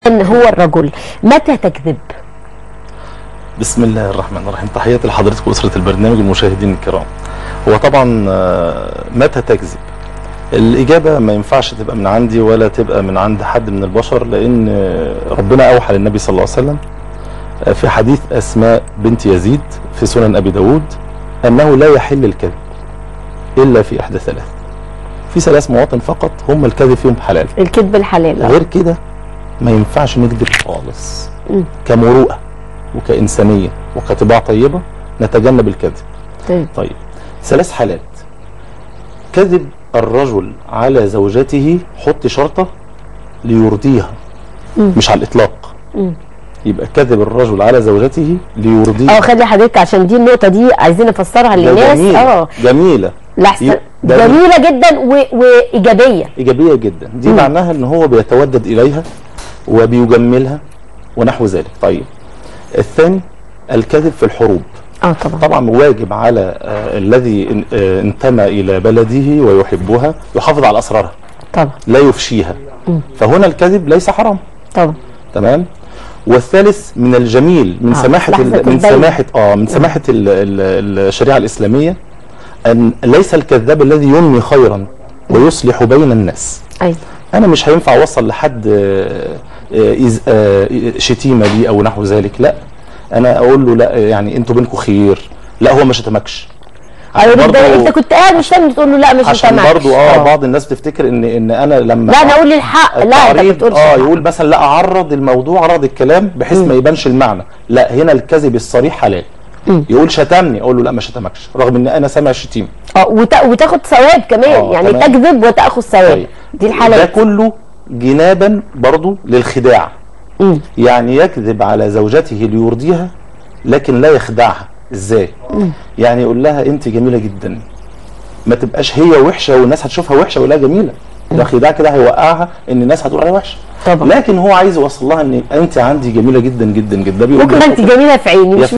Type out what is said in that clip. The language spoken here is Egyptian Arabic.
ان هو الرجل متى تكذب بسم الله الرحمن الرحيم تحياتي لحضرتك واسره البرنامج المشاهدين الكرام هو طبعا آه، متى تكذب الاجابه ما ينفعش تبقى من عندي ولا تبقى من عند حد من البشر لان آه، ربنا اوحى للنبي صلى الله عليه وسلم آه، في حديث اسماء بنت يزيد في سنن ابي داود انه لا يحل الكذب الا في احدى ثلاث في ثلاث مواطن فقط هم الكذب فيهم حلال الكذب الحلال آه. غير كده ما ينفعش نكذب خالص مم. كمروءه وكإنسانية وكطباع طيبة نتجنب الكذب طيب. طيب ثلاث حالات كذب الرجل على زوجته حط شرطة ليرضيها مم. مش على الإطلاق مم. يبقى كذب الرجل على زوجته اه ليرضيها خلي حضرتك عشان دي النقطه دي عايزين نفسرها ده للناس جميلة اه جميلة لحسن يب- ده- جميله جدا و... وايجابيه إيجابية جدا دي مم. معناها إن هو بيتودد إليها وبيجملها ونحو ذلك طيب الثاني الكذب في الحروب اه طبعا طبعا واجب على آه، الذي ان- آه، انتمى الى بلده ويحبها يحافظ على اسرارها طبعا لا يفشيها مم. فهنا الكذب ليس حرام طبعا تمام والثالث من الجميل من آه، سماحه لحظة ال- من البين. سماحه اه من سماحه ال- ال- الشريعه الاسلاميه ان ليس الكذاب الذي ينمي خيرا ويصلح بين الناس ايوه انا مش هينفع اوصل لحد آه، آه، إز- آه، شتيمه لي او نحو ذلك لا انا اقول له لا يعني انتوا بينكم خير لا هو ما شتمكش ايوه برضو- ده انت كنت قاعد مش فاهم تقول له لا مش عشان سامعك. برضو اه بعض الناس بتفتكر ان ان انا لما لا انا اقول الحق لا انت ما التعريض بتقولش اه الحق. يقول مثلا لا اعرض الموضوع اعرض الكلام بحيث ما يبانش المعنى لا هنا الكذب الصريح حلال مم. يقول شتمني اقول له لا ما شتمكش رغم ان انا سامع الشتيمه اه وت... وتاخد ثواب كمان آه، يعني تمام. تكذب وتاخذ ثواب طيب. دي ده الحالات كله جنابا برضو للخداع مم. يعني يكذب على زوجته ليرضيها لكن لا يخدعها ازاي يعني يقول لها انت جميله جدا ما تبقاش هي وحشه والناس هتشوفها وحشه ولا جميله ده خداع كده هيوقعها ان الناس هتقول عليها وحشه طبعا لكن هو عايز يوصل لها ان انت عندي جميله جدا جدا جدا ده بيقول ممكن لها انت جميله في عيني يا مش